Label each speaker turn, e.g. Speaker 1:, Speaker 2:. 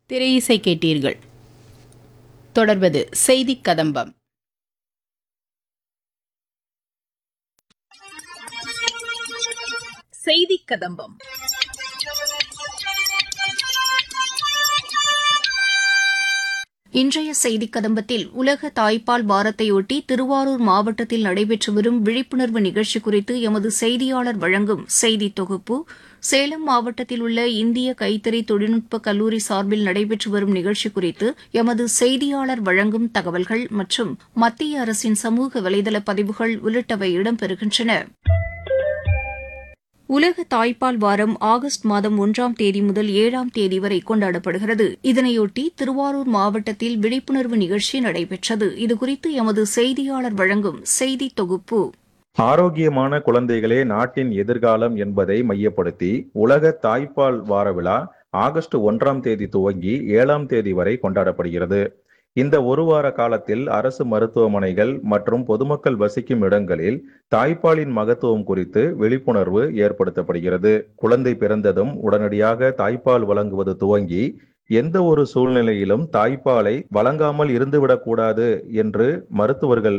Speaker 1: திரையிசை கேட்டீர்கள் தொடர்வது செய்தி கதம்பம் செய்தி கதம்பம்
Speaker 2: இன்றைய செய்திக் கதம்பத்தில் உலக தாய்ப்பால் வாரத்தையொட்டி திருவாரூர் மாவட்டத்தில் நடைபெற்று வரும் விழிப்புணர்வு நிகழ்ச்சி குறித்து எமது செய்தியாளர் வழங்கும் செய்தித் தொகுப்பு சேலம் மாவட்டத்தில் உள்ள இந்திய கைத்தறி தொழில்நுட்ப கல்லூரி சார்பில் நடைபெற்று வரும் நிகழ்ச்சி குறித்து எமது செய்தியாளர் வழங்கும் தகவல்கள் மற்றும் மத்திய அரசின் சமூக வலைதள பதிவுகள் உள்ளிட்டவை இடம்பெறுகின்றன உலக தாய்ப்பால் வாரம் ஆகஸ்ட் மாதம் ஒன்றாம் தேதி முதல் ஏழாம் தேதி வரை கொண்டாடப்படுகிறது இதனையொட்டி திருவாரூர் மாவட்டத்தில் விழிப்புணர்வு நிகழ்ச்சி நடைபெற்றது இதுகுறித்து எமது செய்தியாளர் வழங்கும் செய்தித் தொகுப்பு
Speaker 3: ஆரோக்கியமான குழந்தைகளே நாட்டின் எதிர்காலம் என்பதை மையப்படுத்தி உலக தாய்ப்பால் வார விழா ஆகஸ்ட் ஒன்றாம் தேதி துவங்கி ஏழாம் தேதி வரை கொண்டாடப்படுகிறது இந்த ஒரு வார காலத்தில் அரசு மருத்துவமனைகள் மற்றும் பொதுமக்கள் வசிக்கும் இடங்களில் தாய்ப்பாலின் மகத்துவம் குறித்து விழிப்புணர்வு ஏற்படுத்தப்படுகிறது குழந்தை பிறந்ததும் உடனடியாக தாய்ப்பால் வழங்குவது துவங்கி எந்த ஒரு சூழ்நிலையிலும் தாய்ப்பாலை வழங்காமல் இருந்துவிடக்கூடாது என்று மருத்துவர்கள்